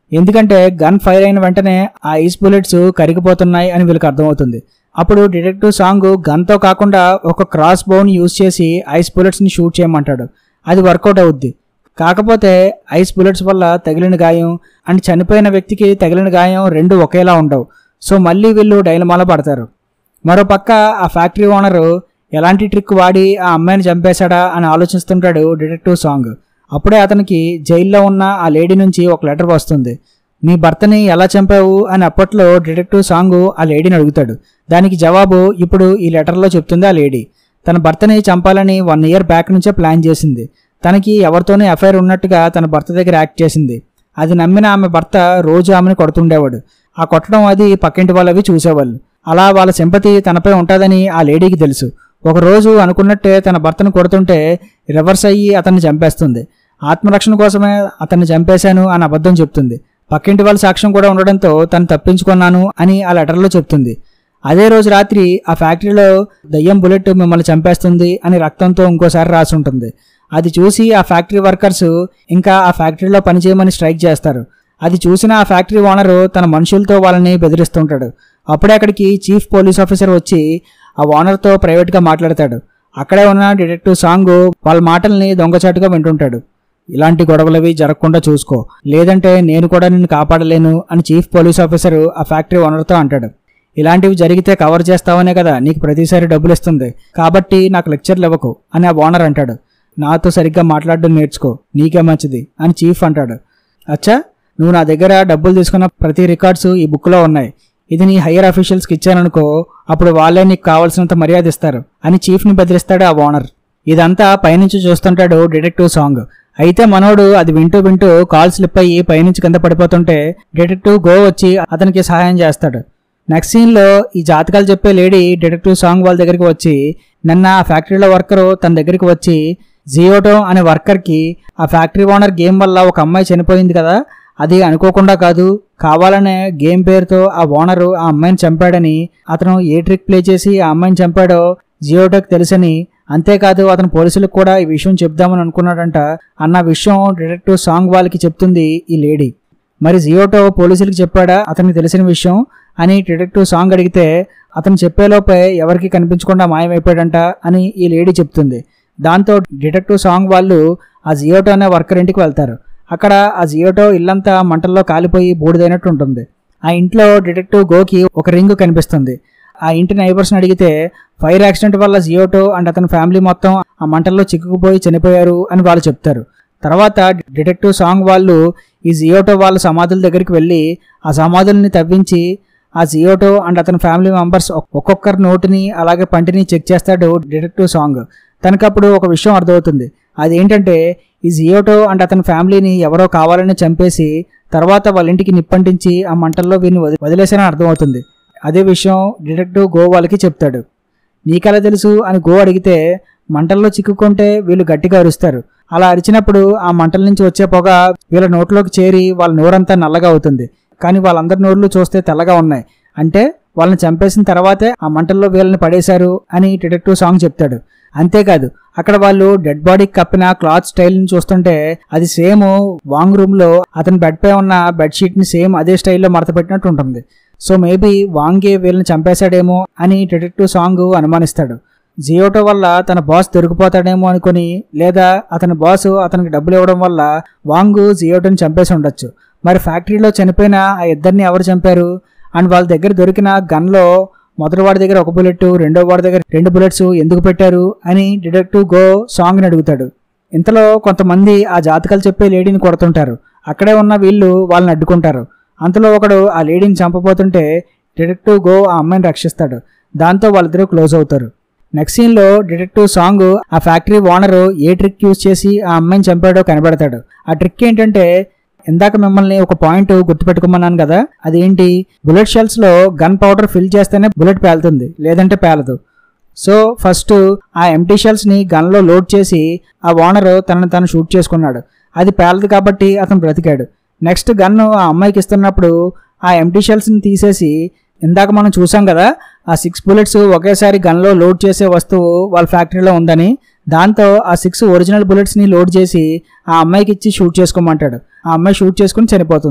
ఎందుకంటే గన్ ఫైర్ అయిన వెంటనే ఆ ఐస్ బుల్లెట్స్ కరిగిపోతున్నాయి అని వీళ్ళకి అర్థమవుతుంది అప్పుడు డిటెక్టివ్ సాంగ్ గన్తో కాకుండా ఒక క్రాస్ బౌన్ యూజ్ చేసి ఐస్ బుల్లెట్స్ని షూట్ చేయమంటాడు అది వర్కౌట్ అవుద్ది కాకపోతే ఐస్ బుల్లెట్స్ వల్ల తగిలిన గాయం అండ్ చనిపోయిన వ్యక్తికి తగిలిన గాయం రెండు ఒకేలా ఉండవు సో మళ్ళీ వీళ్ళు డైలమాల పడతారు మరోపక్క ఆ ఫ్యాక్టరీ ఓనరు ఎలాంటి ట్రిక్ వాడి ఆ అమ్మాయిని చంపేశాడా అని ఆలోచిస్తుంటాడు డిటెక్టివ్ సాంగ్ అప్పుడే అతనికి జైల్లో ఉన్న ఆ లేడీ నుంచి ఒక లెటర్ వస్తుంది నీ భర్తని ఎలా చంపావు అని అప్పట్లో డిటెక్టివ్ సాంగ్ ఆ లేడీని అడుగుతాడు దానికి జవాబు ఇప్పుడు ఈ లెటర్లో చెప్తుంది ఆ లేడీ తన భర్తని చంపాలని వన్ ఇయర్ బ్యాక్ నుంచే ప్లాన్ చేసింది తనకి ఎవరితోనే అఫైర్ ఉన్నట్టుగా తన భర్త దగ్గర యాక్ట్ చేసింది అది నమ్మిన ఆమె భర్త రోజు ఆమెను కొడుతుండేవాడు ఆ కొట్టడం అది పక్కింటి వాళ్ళవి చూసేవాళ్ళు అలా వాళ్ళ సింపతి తనపై ఉంటుందని ఆ లేడీకి తెలుసు ఒక రోజు అనుకున్నట్టే తన భర్తను కొడుతుంటే రివర్స్ అయ్యి అతన్ని చంపేస్తుంది ఆత్మరక్షణ కోసమే అతన్ని చంపేశాను అని అబద్ధం చెప్తుంది పక్కింటి వాళ్ళ సాక్ష్యం కూడా ఉండడంతో తను తప్పించుకున్నాను అని ఆ లెటర్లో చెప్తుంది అదే రోజు రాత్రి ఆ ఫ్యాక్టరీలో దయ్యం బుల్లెట్ మిమ్మల్ని చంపేస్తుంది అని రక్తంతో ఇంకోసారి రాసి ఉంటుంది అది చూసి ఆ ఫ్యాక్టరీ వర్కర్స్ ఇంకా ఆ ఫ్యాక్టరీలో పనిచేయమని స్ట్రైక్ చేస్తారు అది చూసిన ఆ ఫ్యాక్టరీ ఓనరు తన మనుషులతో వాళ్ళని బెదిరిస్తుంటాడు అప్పుడే అక్కడికి చీఫ్ పోలీస్ ఆఫీసర్ వచ్చి ఆ ఓనర్తో ప్రైవేట్గా మాట్లాడతాడు అక్కడే ఉన్న డిటెక్టివ్ సాంగ్ వాళ్ళ మాటల్ని దొంగచాటుగా వింటుంటాడు ఇలాంటి గొడవలవి జరగకుండా చూసుకో లేదంటే నేను కూడా నిన్ను కాపాడలేను అని చీఫ్ పోలీస్ ఆఫీసర్ ఆ ఫ్యాక్టరీ ఓనర్తో అంటాడు ఇలాంటివి జరిగితే కవర్ చేస్తావనే కదా నీకు ప్రతిసారి డబ్బులు ఇస్తుంది కాబట్టి నాకు లెక్చర్లు ఇవ్వకు అని ఆ ఓనర్ అంటాడు నాతో సరిగ్గా మాట్లాడడం నేర్చుకో నీకే మంచిది అని చీఫ్ అంటాడు అచ్చా నువ్వు నా దగ్గర డబ్బులు తీసుకున్న ప్రతి రికార్డ్స్ ఈ బుక్లో ఉన్నాయి ఇది నీ హయ్యర్ అఫీషియల్స్కి ఇచ్చాననుకో అప్పుడు వాళ్ళే నీకు కావాల్సినంత మర్యాద ఇస్తారు అని చీఫ్ని బెదిరిస్తాడు ఆ ఓనర్ ఇదంతా పైనుంచి చూస్తుంటాడు డిటెక్టివ్ సాంగ్ అయితే మనోడు అది వింటూ వింటూ కాల్ స్లిప్ అయ్యి పైనుంచి కింద పడిపోతుంటే డిటెక్టివ్ గో వచ్చి అతనికి సహాయం చేస్తాడు నెక్స్ట్ సీన్లో ఈ జాతకాలు చెప్పే లేడీ డిటెక్టివ్ సాంగ్ వాళ్ళ దగ్గరికి వచ్చి నిన్న ఆ ఫ్యాక్టరీలో వర్కరు తన దగ్గరికి వచ్చి జియోటో అనే వర్కర్కి ఆ ఫ్యాక్టరీ ఓనర్ గేమ్ వల్ల ఒక అమ్మాయి చనిపోయింది కదా అది అనుకోకుండా కాదు కావాలనే గేమ్ పేరుతో ఆ ఓనరు ఆ అమ్మాయిని చంపాడని అతను ఏ ట్రిక్ ప్లే చేసి ఆ అమ్మాయిని చంపాడో జియోటోకి తెలుసని అంతేకాదు అతను పోలీసులకు కూడా ఈ విషయం చెప్దామని అనుకున్నాడంట అన్న విషయం డిటెక్టివ్ సాంగ్ వాళ్ళకి చెప్తుంది ఈ లేడీ మరి జియోటో పోలీసులకు చెప్పాడా అతనికి తెలిసిన విషయం అని డిటెక్టివ్ సాంగ్ అడిగితే అతను చెప్పేలోపే ఎవరికి కనిపించకుండా మాయమైపోయాడంట అని ఈ లేడీ చెప్తుంది దాంతో డిటెక్టివ్ సాంగ్ వాళ్ళు ఆ జియోటో అనే వర్కర్ ఇంటికి వెళ్తారు అక్కడ ఆ జియోటో ఇల్లంతా మంటల్లో కాలిపోయి బూడిదైనట్టు ఉంటుంది ఆ ఇంట్లో డిటెక్టివ్ గోకి ఒక రింగ్ కనిపిస్తుంది ఆ ఇంటి నైబర్స్ని అడిగితే ఫైర్ యాక్సిడెంట్ వల్ల జియోటో అండ్ అతని ఫ్యామిలీ మొత్తం ఆ మంటల్లో చిక్కుకుపోయి చనిపోయారు అని వాళ్ళు చెప్తారు తర్వాత డిటెక్టివ్ సాంగ్ వాళ్ళు ఈ జియోటో వాళ్ళ సమాధుల దగ్గరికి వెళ్ళి ఆ సమాధుల్ని తవ్వించి ఆ జియోటో అండ్ అతని ఫ్యామిలీ మెంబర్స్ ఒక్కొక్కరి నోటిని అలాగే పంటిని చెక్ చేస్తాడు డిటెక్టివ్ సాంగ్ తనకప్పుడు ఒక విషయం అర్థమవుతుంది అదేంటంటే ఈ జియోటో అండ్ అతని ఫ్యామిలీని ఎవరో కావాలని చంపేసి తర్వాత వాళ్ళ ఇంటికి నిప్పంటించి ఆ మంటల్లో వీరిని వది- వదిలేశారని అర్థమవుతుంది అదే విషయం డిటెక్టివ్ గో వాళ్ళకి చెప్తాడు నీకెలా తెలుసు అని గో అడిగితే మంటల్లో చిక్కుకుంటే వీళ్ళు గట్టిగా అరుస్తారు అలా అరిచినప్పుడు ఆ మంటల నుంచి వచ్చే పొగ వీళ్ళ నోట్లోకి చేరి వాళ్ళ నోరంతా నల్లగా అవుతుంది కానీ వాళ్ళందరి నోర్లు చూస్తే తెల్లగా ఉన్నాయి అంటే వాళ్ళని చంపేసిన తర్వాతే ఆ మంటల్లో వీళ్ళని పడేశారు అని డిటెక్టివ్ సాంగ్ చెప్తాడు అంతేకాదు అక్కడ వాళ్ళు డెడ్ బాడీకి కప్పిన క్లాత్ స్టైల్ని చూస్తుంటే అది సేమ్ వాంగ్ రూమ్లో అతని బెడ్ పై ఉన్న బెడ్షీట్ని సేమ్ అదే స్టైల్లో మడత పెట్టినట్టు ఉంటుంది సో మేబీ వాంగే వీళ్ళని చంపేశాడేమో అని డిటెక్టివ్ సాంగ్ అనుమానిస్తాడు జియోటో వల్ల తన బాస్ దొరికిపోతాడేమో అనుకుని లేదా అతని బాస్ అతనికి డబ్బులు ఇవ్వడం వల్ల వాంగు జియోటోని చంపేసి ఉండొచ్చు మరి ఫ్యాక్టరీలో చనిపోయిన ఆ ఇద్దరిని ఎవరు చంపారు అండ్ వాళ్ళ దగ్గర దొరికిన గన్లో మొదటి వాడి దగ్గర ఒక బుల్లెట్ రెండో వాడి దగ్గర రెండు బుల్లెట్స్ ఎందుకు పెట్టారు అని డిటెక్టివ్ గో సాంగ్ని అడుగుతాడు ఇంతలో కొంతమంది ఆ జాతకాలు చెప్పే లేడీని కొడుతుంటారు అక్కడే ఉన్న వీళ్ళు వాళ్ళని అడ్డుకుంటారు అంతలో ఒకడు ఆ లేడీని చంపబోతుంటే డిటెక్టివ్ గో ఆ అమ్మాయిని రక్షిస్తాడు దాంతో వాళ్ళిద్దరూ క్లోజ్ అవుతారు నెక్స్ట్ సీన్లో డిటెక్టివ్ సాంగ్ ఆ ఫ్యాక్టరీ ఓనర్ ఏ ట్రిక్ యూజ్ చేసి ఆ అమ్మాయిని చంపాడో కనబడతాడు ఆ ట్రిక్ ఏంటంటే ఇందాక మిమ్మల్ని ఒక పాయింట్ గుర్తుపెట్టుకోమన్నాను కదా అదేంటి బుల్లెట్ షెల్స్ లో గన్ పౌడర్ ఫిల్ చేస్తేనే బుల్లెట్ పేలుతుంది లేదంటే పేలదు సో ఫస్ట్ ఆ ఎంటీ షెల్స్ ని గన్ లో లోడ్ చేసి ఆ ఓనర్ తనని తను షూట్ చేసుకున్నాడు అది పేలదు కాబట్టి అతను బ్రతికాడు నెక్స్ట్ గన్ను ఆ అమ్మాయికి ఇస్తున్నప్పుడు ఆ ఎంటీ షెల్స్ ని తీసేసి ఇందాక మనం చూసాం కదా ఆ సిక్స్ బుల్లెట్స్ ఒకేసారి గన్లో లోడ్ చేసే వస్తువు వాళ్ళ ఫ్యాక్టరీలో ఉందని దాంతో ఆ సిక్స్ ఒరిజినల్ బుల్లెట్స్ని లోడ్ చేసి ఆ అమ్మాయికి ఇచ్చి షూట్ చేసుకోమంటాడు ఆ అమ్మాయి షూట్ చేసుకుని చనిపోతుంది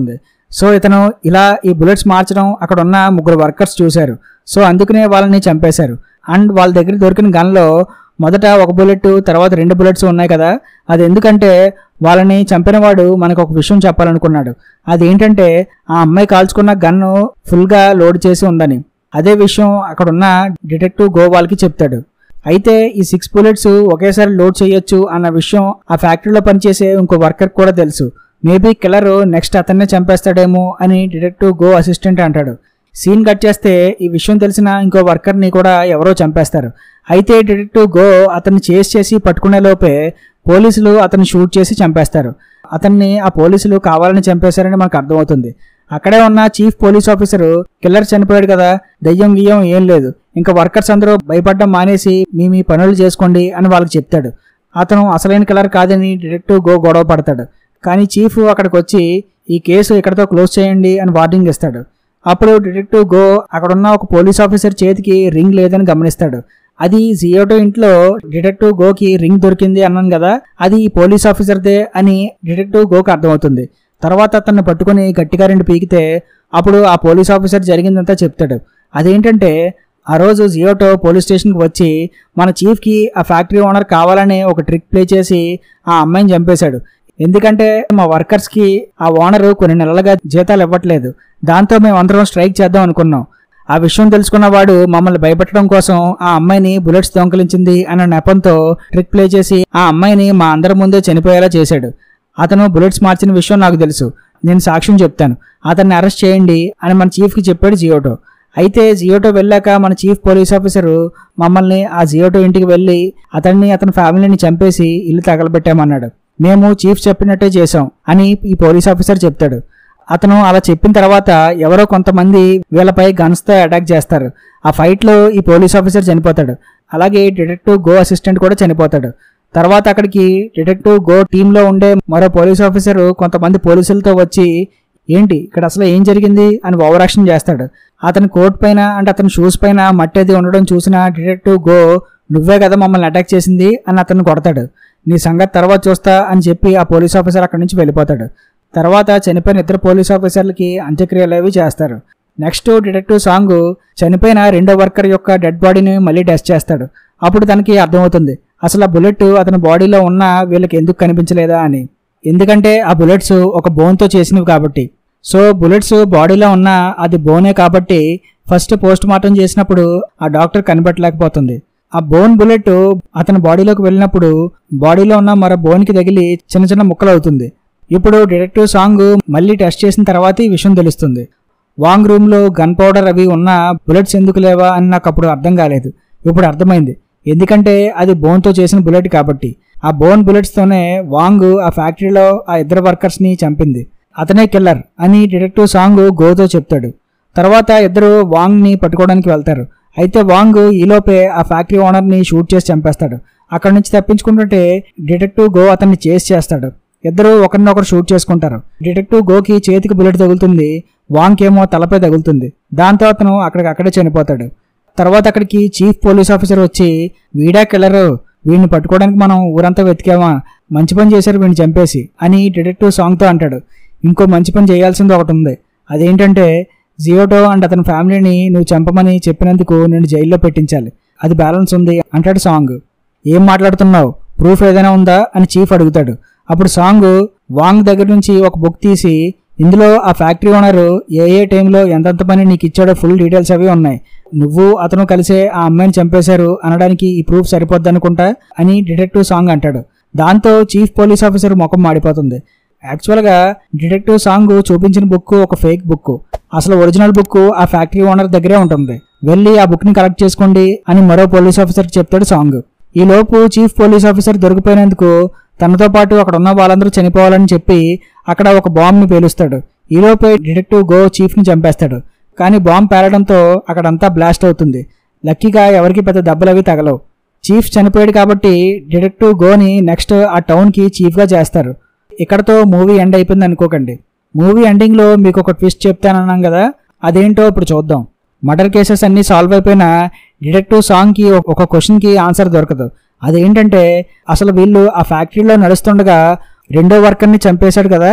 సో ఇతను ఇలా ఈ బుల్లెట్స్ మార్చడం అక్కడ ఉన్న ముగ్గురు వర్కర్స్ చూశారు సో అందుకనే వాళ్ళని చంపేశారు అండ్ వాళ్ళ దగ్గర దొరికిన గన్లో మొదట ఒక బుల్లెట్ తర్వాత రెండు బుల్లెట్స్ ఉన్నాయి కదా అది ఎందుకంటే వాళ్ళని చంపిన వాడు మనకు ఒక విషయం చెప్పాలనుకున్నాడు అదేంటంటే ఆ అమ్మాయి కాల్చుకున్న గన్ను ఫుల్గా లోడ్ చేసి ఉందని అదే విషయం అక్కడ ఉన్న డిటెక్టివ్ గోవాల్కి చెప్తాడు అయితే ఈ సిక్స్ బుల్లెట్స్ ఒకేసారి లోడ్ చేయొచ్చు అన్న విషయం ఆ ఫ్యాక్టరీలో పనిచేసే ఇంకో వర్కర్ కూడా తెలుసు మేబీ కిల్లర్ నెక్స్ట్ అతన్నే చంపేస్తాడేమో అని డిటెక్టివ్ గో అసిస్టెంట్ అంటాడు సీన్ కట్ చేస్తే ఈ విషయం తెలిసిన ఇంకో వర్కర్ని కూడా ఎవరో చంపేస్తారు అయితే డిటెక్టివ్ గో అతన్ని చేసి చేసి పట్టుకునే లోపే పోలీసులు అతన్ని షూట్ చేసి చంపేస్తారు అతన్ని ఆ పోలీసులు కావాలని చంపేశారని మనకు అర్థమవుతుంది అక్కడే ఉన్న చీఫ్ పోలీస్ ఆఫీసర్ కిల్లర్ చనిపోయాడు కదా దయ్యం గియ్యం ఏం లేదు ఇంకా వర్కర్స్ అందరూ భయపడడం మానేసి మీ మీ పనులు చేసుకోండి అని వాళ్ళకి చెప్తాడు అతను అసలైన కిల్లర్ కాదని డిటెక్టివ్ గో గొడవ పడతాడు కానీ చీఫ్ అక్కడికి వచ్చి ఈ కేసు ఇక్కడతో క్లోజ్ చేయండి అని వార్నింగ్ ఇస్తాడు అప్పుడు డిటెక్టివ్ గో అక్కడున్న ఒక పోలీస్ ఆఫీసర్ చేతికి రింగ్ లేదని గమనిస్తాడు అది జియోటో ఇంట్లో డిటెక్టివ్ గోకి రింగ్ దొరికింది అన్నాను కదా అది ఈ పోలీస్ ఆఫీసర్దే అని డిటెక్టివ్ గోకి అర్థమవుతుంది తర్వాత అతన్ని పట్టుకొని గట్టిగా రెండు పీకితే అప్పుడు ఆ పోలీస్ ఆఫీసర్ జరిగిందంతా చెప్తాడు అదేంటంటే ఆ రోజు జియోటో పోలీస్ స్టేషన్కి వచ్చి మన చీఫ్కి ఆ ఫ్యాక్టరీ ఓనర్ కావాలని ఒక ట్రిక్ ప్లే చేసి ఆ అమ్మాయిని చంపేశాడు ఎందుకంటే మా వర్కర్స్కి ఆ ఓనర్ కొన్ని నెలలుగా జీతాలు ఇవ్వట్లేదు దాంతో మేము అందరం స్ట్రైక్ చేద్దాం అనుకున్నాం ఆ విషయం తెలుసుకున్న వాడు మమ్మల్ని భయపెట్టడం కోసం ఆ అమ్మాయిని బుల్లెట్స్ దొంకలించింది అన్న నెపంతో ట్రిక్ ప్లే చేసి ఆ అమ్మాయిని మా అందరి ముందే చనిపోయేలా చేశాడు అతను బుల్లెట్స్ మార్చిన విషయం నాకు తెలుసు నేను సాక్ష్యం చెప్తాను అతన్ని అరెస్ట్ చేయండి అని మన చీఫ్కి చెప్పాడు జియోటో అయితే జియోటో వెళ్ళాక మన చీఫ్ పోలీస్ ఆఫీసరు మమ్మల్ని ఆ జియోటో ఇంటికి వెళ్ళి అతన్ని అతని ఫ్యామిలీని చంపేసి ఇల్లు తగలబెట్టామన్నాడు మేము చీఫ్ చెప్పినట్టే చేశాం అని ఈ పోలీస్ ఆఫీసర్ చెప్తాడు అతను అలా చెప్పిన తర్వాత ఎవరో కొంతమంది వీళ్ళపై గన్స్తో అటాక్ చేస్తారు ఆ ఫైట్లో ఈ పోలీస్ ఆఫీసర్ చనిపోతాడు అలాగే డిటెక్టివ్ గో అసిస్టెంట్ కూడా చనిపోతాడు తర్వాత అక్కడికి డిటెక్టివ్ గో టీంలో ఉండే మరో పోలీస్ ఆఫీసర్ కొంతమంది పోలీసులతో వచ్చి ఏంటి ఇక్కడ అసలు ఏం జరిగింది అని ఓవర్ యాక్షన్ చేస్తాడు అతని కోట్ పైన అంటే అతని షూస్ పైన మట్టి అది ఉండడం చూసిన డిటెక్టివ్ గో నువ్వే కదా మమ్మల్ని అటాక్ చేసింది అని అతను కొడతాడు నీ సంగతి తర్వాత చూస్తా అని చెప్పి ఆ పోలీస్ ఆఫీసర్ అక్కడి నుంచి వెళ్ళిపోతాడు తర్వాత చనిపోయిన ఇద్దరు పోలీస్ ఆఫీసర్లకి అంత్యక్రియలు అవి చేస్తారు నెక్స్ట్ డిటెక్టివ్ సాంగ్ చనిపోయిన రెండో వర్కర్ యొక్క డెడ్ బాడీని మళ్ళీ టెస్ట్ చేస్తాడు అప్పుడు తనకి అర్థమవుతుంది అసలు ఆ బుల్లెట్ అతని బాడీలో ఉన్న వీళ్ళకి ఎందుకు కనిపించలేదా అని ఎందుకంటే ఆ బుల్లెట్స్ ఒక బోన్తో చేసినవి కాబట్టి సో బుల్లెట్స్ బాడీలో ఉన్న అది బోనే కాబట్టి ఫస్ట్ పోస్ట్ మార్టం చేసినప్పుడు ఆ డాక్టర్ కనిపెట్టలేకపోతుంది ఆ బోన్ బుల్లెట్ అతని బాడీలోకి వెళ్ళినప్పుడు బాడీలో ఉన్న మరో బోన్కి తగిలి చిన్న చిన్న ముక్కలు అవుతుంది ఇప్పుడు డిటెక్టివ్ సాంగ్ మళ్ళీ టెస్ట్ చేసిన తర్వాత ఈ విషయం తెలుస్తుంది వాంగ్ రూమ్లో గన్ పౌడర్ అవి ఉన్న బుల్లెట్స్ ఎందుకు లేవా అని నాకు అప్పుడు అర్థం కాలేదు ఇప్పుడు అర్థమైంది ఎందుకంటే అది బోన్తో చేసిన బుల్లెట్ కాబట్టి ఆ బోన్ బుల్లెట్స్తోనే వాంగ్ ఆ ఫ్యాక్టరీలో ఆ ఇద్దరు వర్కర్స్ని చంపింది అతనే కిల్లర్ అని డిటెక్టివ్ సాంగ్ గోతో చెప్తాడు తర్వాత ఇద్దరు వాంగ్ని పట్టుకోవడానికి వెళ్తారు అయితే వాంగ్ ఈలోపే ఆ ఫ్యాక్టరీ ఓనర్ని షూట్ చేసి చంపేస్తాడు అక్కడి నుంచి తప్పించుకుంటుంటే డిటెక్టివ్ గో అతన్ని చేసి చేస్తాడు ఇద్దరు ఒకరినొకరు షూట్ చేసుకుంటారు డిటెక్టివ్ గోకి చేతికి బుల్లెట్ తగులుతుంది వాంగ్ ఏమో తలపై తగులుతుంది దాంతో అతను అక్కడికి అక్కడే చనిపోతాడు తర్వాత అక్కడికి చీఫ్ పోలీస్ ఆఫీసర్ వచ్చి వీడా కిల్లరు వీడిని పట్టుకోవడానికి మనం ఊరంతా వెతికామా మంచి పని చేశారు వీడిని చంపేసి అని డిటెక్టివ్ సాంగ్తో అంటాడు ఇంకో మంచి పని చేయాల్సింది ఒకటి ఉంది అదేంటంటే జియోటో అండ్ అతని ఫ్యామిలీని నువ్వు చంపమని చెప్పినందుకు నేను జైల్లో పెట్టించాలి అది బ్యాలెన్స్ ఉంది అంటాడు సాంగ్ ఏం మాట్లాడుతున్నావు ప్రూఫ్ ఏదైనా ఉందా అని చీఫ్ అడుగుతాడు అప్పుడు సాంగ్ వాంగ్ దగ్గర నుంచి ఒక బుక్ తీసి ఇందులో ఆ ఫ్యాక్టరీ ఓనర్ ఏ ఏ టైంలో ఎంతెంత పని నీకు ఇచ్చాడో ఫుల్ డీటెయిల్స్ అవి ఉన్నాయి నువ్వు అతను కలిసే ఆ అమ్మాయిని చంపేశారు అనడానికి ఈ ప్రూఫ్ సరిపోద్ది అనుకుంటా అని డిటెక్టివ్ సాంగ్ అంటాడు దాంతో చీఫ్ పోలీస్ ఆఫీసర్ ముఖం మాడిపోతుంది యాక్చువల్గా డిటెక్టివ్ సాంగ్ చూపించిన బుక్ ఒక ఫేక్ బుక్ అసలు ఒరిజినల్ బుక్ ఆ ఫ్యాక్టరీ ఓనర్ దగ్గరే ఉంటుంది వెళ్ళి ఆ బుక్ని కలెక్ట్ చేసుకోండి అని మరో పోలీస్ ఆఫీసర్కి చెప్తాడు సాంగ్ ఈ లోపు చీఫ్ పోలీస్ ఆఫీసర్ దొరికిపోయినందుకు తనతో పాటు అక్కడ ఉన్న వాళ్ళందరూ చనిపోవాలని చెప్పి అక్కడ ఒక బాంబ్ని పేలుస్తాడు ఈలోపే డిటెక్టివ్ గో చీఫ్ని చంపేస్తాడు కానీ బాంబ్ పేలడంతో అక్కడంతా బ్లాస్ట్ అవుతుంది లక్కీగా ఎవరికి పెద్ద దెబ్బలు అవి తగలవు చీఫ్ చనిపోయాడు కాబట్టి డిటెక్టివ్ గోని నెక్స్ట్ ఆ టౌన్కి చీఫ్గా చేస్తారు ఇక్కడతో మూవీ ఎండ్ అయిపోయింది అనుకోకండి మూవీ ఎండింగ్లో మీకు ఒక ట్విస్ట్ చెప్తానన్నాం కదా అదేంటో ఇప్పుడు చూద్దాం మర్డర్ కేసెస్ అన్నీ సాల్వ్ అయిపోయిన డిటెక్టివ్ సాంగ్కి ఒక క్వశ్చన్కి ఆన్సర్ దొరకదు అదేంటంటే అసలు వీళ్ళు ఆ ఫ్యాక్టరీలో నడుస్తుండగా రెండో వర్కర్ని చంపేశాడు కదా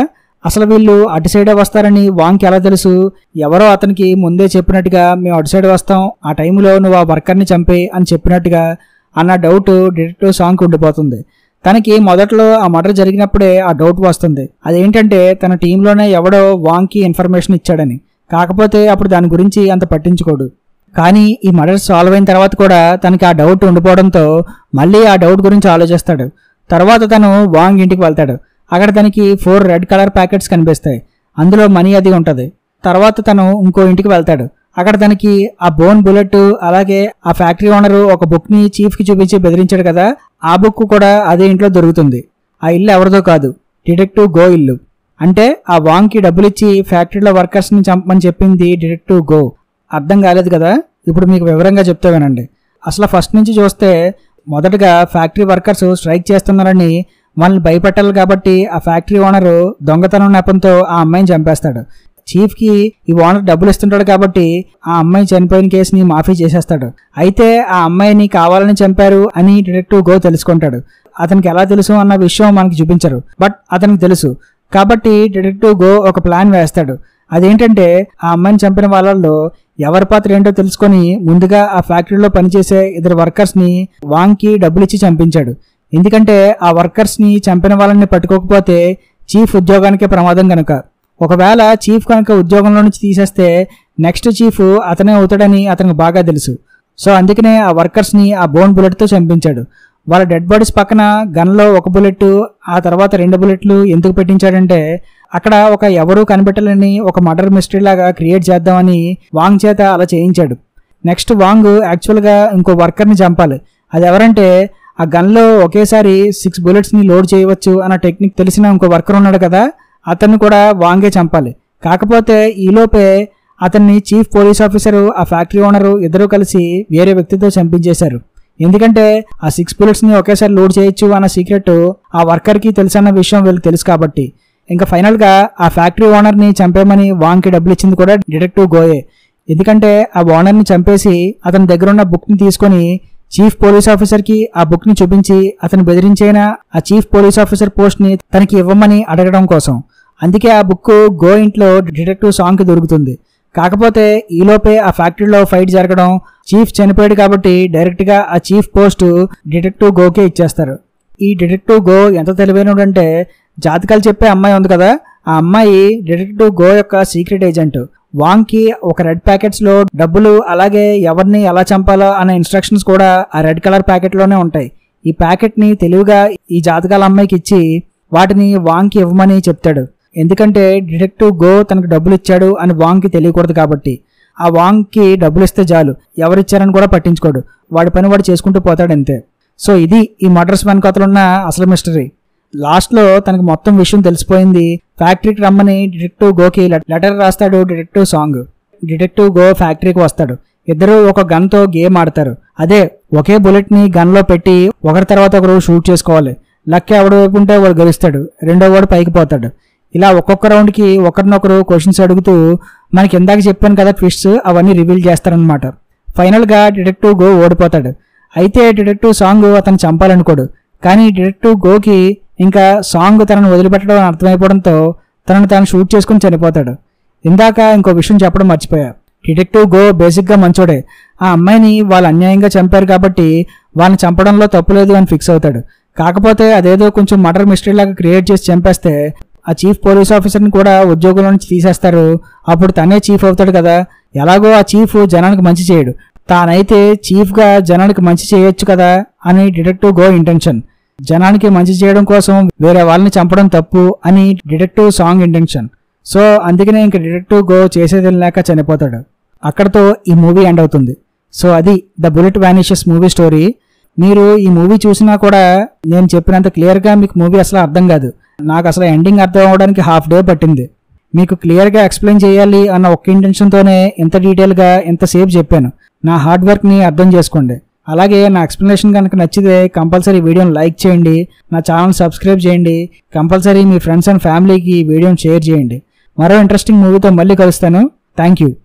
అసలు వీళ్ళు అటు సైడే వస్తారని వాంగ్కి ఎలా తెలుసు ఎవరో అతనికి ముందే చెప్పినట్టుగా మేము అటు సైడ్ వస్తాం ఆ టైంలో నువ్వు ఆ వర్కర్ని చంపే అని చెప్పినట్టుగా అన్న డౌట్ డిటెక్టివ్ సాంగ్కి ఉండిపోతుంది తనకి మొదట్లో ఆ మర్డర్ జరిగినప్పుడే ఆ డౌట్ వస్తుంది అదేంటంటే తన టీంలోనే ఎవడో వాంగ్కి ఇన్ఫర్మేషన్ ఇచ్చాడని కాకపోతే అప్పుడు దాని గురించి అంత పట్టించుకోడు కానీ ఈ మర్డర్ సాల్వ్ అయిన తర్వాత కూడా తనకి ఆ డౌట్ ఉండిపోవడంతో మళ్ళీ ఆ డౌట్ గురించి ఆలోచిస్తాడు తర్వాత తను వాంగ్ ఇంటికి వెళ్తాడు అక్కడ తనకి ఫోర్ రెడ్ కలర్ ప్యాకెట్స్ కనిపిస్తాయి అందులో మనీ అది ఉంటుంది తర్వాత తను ఇంకో ఇంటికి వెళ్తాడు అక్కడ తనకి ఆ బోన్ బుల్లెట్ అలాగే ఆ ఫ్యాక్టరీ ఓనర్ ఒక బుక్ ని చీఫ్ కి చూపించి బెదిరించాడు కదా ఆ బుక్ కూడా అదే ఇంట్లో దొరుకుతుంది ఆ ఇల్లు ఎవరిదో కాదు డిటెక్టివ్ గో ఇల్లు అంటే ఆ వాంగ్ కి డబ్బులు ఇచ్చి ఫ్యాక్టరీలో వర్కర్స్ ని చంపమని చెప్పింది డిటెక్టివ్ గో అర్థం కాలేదు కదా ఇప్పుడు మీకు వివరంగా చెప్తా వినండి అసలు ఫస్ట్ నుంచి చూస్తే మొదటగా ఫ్యాక్టరీ వర్కర్స్ స్ట్రైక్ చేస్తున్నారని వాళ్ళని భయపెట్టాలి కాబట్టి ఆ ఫ్యాక్టరీ ఓనర్ దొంగతనం నెపంతో ఆ అమ్మాయిని చంపేస్తాడు చీఫ్కి ఈ ఓనర్ డబ్బులు ఇస్తుంటాడు కాబట్టి ఆ అమ్మాయి చనిపోయిన కేసుని మాఫీ చేసేస్తాడు అయితే ఆ అమ్మాయిని కావాలని చంపారు అని డిటెక్టివ్ గో తెలుసుకుంటాడు అతనికి ఎలా తెలుసు అన్న విషయం మనకి చూపించరు బట్ అతనికి తెలుసు కాబట్టి డిటెక్టివ్ గో ఒక ప్లాన్ వేస్తాడు అదేంటంటే ఆ అమ్మాయిని చంపిన వాళ్ళల్లో ఎవరి పాత్ర ఏంటో తెలుసుకొని ముందుగా ఆ ఫ్యాక్టరీలో పనిచేసే ఇద్దరు వర్కర్స్ ని వాంగ్కి డబ్బులు ఇచ్చి చంపించాడు ఎందుకంటే ఆ వర్కర్స్ ని చంపిన వాళ్ళని పట్టుకోకపోతే చీఫ్ ఉద్యోగానికి ప్రమాదం కనుక ఒకవేళ చీఫ్ కనుక ఉద్యోగంలో నుంచి తీసేస్తే నెక్స్ట్ చీఫ్ అతనే అవుతాడని అతనికి బాగా తెలుసు సో అందుకనే ఆ వర్కర్స్ ని ఆ బోన్ బుల్లెట్ తో చంపించాడు వాళ్ళ డెడ్ బాడీస్ పక్కన గన్లో ఒక బుల్లెట్ ఆ తర్వాత రెండు బుల్లెట్లు ఎందుకు పెట్టించాడంటే అక్కడ ఒక ఎవరూ కనిపెట్టలేని ఒక మర్డర్ మిస్టరీ లాగా క్రియేట్ చేద్దామని వాంగ్ చేత అలా చేయించాడు నెక్స్ట్ వాంగ్ యాక్చువల్గా ఇంకో వర్కర్ని చంపాలి అది ఎవరంటే ఆ గన్లో ఒకేసారి సిక్స్ బుల్లెట్స్ని లోడ్ చేయవచ్చు అన్న టెక్నిక్ తెలిసిన ఇంకో వర్కర్ ఉన్నాడు కదా అతన్ని కూడా వాంగే చంపాలి కాకపోతే ఈలోపే అతన్ని చీఫ్ పోలీస్ ఆఫీసరు ఆ ఫ్యాక్టరీ ఓనరు ఇద్దరూ కలిసి వేరే వ్యక్తితో చంపించేశారు ఎందుకంటే ఆ సిక్స్ బుల్లెట్స్ని ఒకేసారి లోడ్ చేయొచ్చు అన్న సీక్రెట్ ఆ వర్కర్కి తెలుసన్న విషయం వీళ్ళకి తెలుసు కాబట్టి ఇంకా ఫైనల్గా ఆ ఫ్యాక్టరీ ఓనర్ని చంపేమని వాంగ్కి డబ్బులు ఇచ్చింది కూడా డిటెక్టివ్ గోయే ఎందుకంటే ఆ ఓనర్ని చంపేసి అతని దగ్గర ఉన్న బుక్ని తీసుకొని చీఫ్ పోలీస్ ఆఫీసర్కి ఆ బుక్ని చూపించి అతను బెదిరించైన ఆ చీఫ్ పోలీస్ ఆఫీసర్ పోస్ట్ని తనకి ఇవ్వమని అడగడం కోసం అందుకే ఆ బుక్ గో ఇంట్లో డిటెక్టివ్ సాంగ్కి దొరుకుతుంది కాకపోతే ఈలోపే ఆ ఫ్యాక్టరీలో ఫైట్ జరగడం చీఫ్ చనిపోయాడు కాబట్టి డైరెక్ట్గా ఆ చీఫ్ పోస్ట్ డిటెక్టివ్ గోకే ఇచ్చేస్తారు ఈ డిటెక్టివ్ గో ఎంత తెలివైనడంటే జాతకాలు చెప్పే అమ్మాయి ఉంది కదా ఆ అమ్మాయి డిటెక్టివ్ గో యొక్క సీక్రెట్ ఏజెంట్ వాంగ్కి ఒక రెడ్ ప్యాకెట్స్ లో డబ్బులు అలాగే ఎవరిని ఎలా చంపాలో అనే ఇన్స్ట్రక్షన్స్ కూడా ఆ రెడ్ కలర్ ప్యాకెట్ లోనే ఉంటాయి ఈ ప్యాకెట్ ని తెలివిగా ఈ జాతకాల అమ్మాయికి ఇచ్చి వాటిని వాంగ్కి ఇవ్వమని చెప్తాడు ఎందుకంటే డిటెక్టివ్ గో తనకు డబ్బులు ఇచ్చాడు అని వాంగ్కి తెలియకూడదు కాబట్టి ఆ వాంగ్కి డబ్బులు ఇస్తే చాలు ఎవరిచ్చారని కూడా పట్టించుకోడు వాడి పని వాడు చేసుకుంటూ పోతాడు అంతే సో ఇది ఈ మర్డర్స్ వెనకాతలున్న అసలు మిస్టరీ లాస్ట్లో తనకు మొత్తం విషయం తెలిసిపోయింది ఫ్యాక్టరీకి రమ్మని డిటెక్టివ్ గోకి లెటర్ రాస్తాడు డిటెక్టివ్ సాంగ్ డిటెక్టివ్ గో ఫ్యాక్టరీకి వస్తాడు ఇద్దరు ఒక గన్ తో గేమ్ ఆడతారు అదే ఒకే బుల్లెట్ ని గన్ లో పెట్టి ఒకరి తర్వాత ఒకరు షూట్ చేసుకోవాలి లక్ ఎవడు వైపు ఉంటే వాడు గెలుస్తాడు రెండో వాడు పైకి పోతాడు ఇలా ఒక్కొక్క రౌండ్ కి ఒకరినొకరు క్వశ్చన్స్ అడుగుతూ మనకి ఇందాక చెప్పాను కదా ట్విస్ట్స్ అవన్నీ రివీల్ చేస్తారనమాట ఫైనల్ గా డిటెక్టివ్ గో ఓడిపోతాడు అయితే డిటెక్టివ్ సాంగ్ అతను చంపాలనుకోడు కానీ డిటెక్టివ్ గోకి ఇంకా సాంగ్ తనను వదిలిపెట్టడం అని అర్థమైపోవడంతో తనను తాను షూట్ చేసుకుని చనిపోతాడు ఇందాక ఇంకో విషయం చెప్పడం మర్చిపోయా డిటెక్టివ్ గో బేసిక్గా మంచోడే ఆ అమ్మాయిని వాళ్ళు అన్యాయంగా చంపారు కాబట్టి వాళ్ళని చంపడంలో తప్పులేదు అని ఫిక్స్ అవుతాడు కాకపోతే అదేదో కొంచెం మర్డర్ మిస్టరీ లాగా క్రియేట్ చేసి చంపేస్తే ఆ చీఫ్ పోలీస్ ఆఫీసర్ని కూడా ఉద్యోగంలో నుంచి తీసేస్తారు అప్పుడు తనే చీఫ్ అవుతాడు కదా ఎలాగో ఆ చీఫ్ జనానికి మంచి చేయడు తానైతే చీఫ్గా జనానికి మంచి చేయొచ్చు కదా అని డిటెక్టివ్ గో ఇంటెన్షన్ జనానికి మంచి చేయడం కోసం వేరే వాళ్ళని చంపడం తప్పు అని డిటెక్టివ్ సాంగ్ ఇంటెన్షన్ సో అందుకనే ఇంక డిటెక్టివ్ గో చేసేది లేక చనిపోతాడు అక్కడతో ఈ మూవీ ఎండ్ అవుతుంది సో అది the bullet vanishes movie story మీరు ఈ మూవీ చూసినా కూడా నేను చెప్పినంత క్లియర్గా మీకు మూవీ అసలు అర్థం కాదు నాకు అసలు ఎండింగ్ అర్థం అవడానికి హాఫ్ డే పట్టింది మీకు క్లియర్గా ఎక్స్ప్లెయిన్ చేయాలి అన్న ఒక్క ఇంటెన్షన్తోనే ఎంత డీటెయిల్గా ఎంతసేపు చెప్పాను నా హార్డ్ వర్క్ని అర్థం చేసుకోండి అలాగే నా ఎక్స్ప్లెనేషన్ కనుక నచ్చితే కంపల్సరీ వీడియోని లైక్ చేయండి నా ఛానల్ సబ్స్క్రైబ్ చేయండి కంపల్సరీ మీ ఫ్రెండ్స్ అండ్ ఫ్యామిలీకి ఈ వీడియోని షేర్ చేయండి మరో ఇంట్రెస్టింగ్ మూవీతో మళ్ళీ కలుస్తాను థ్యాంక్ యూ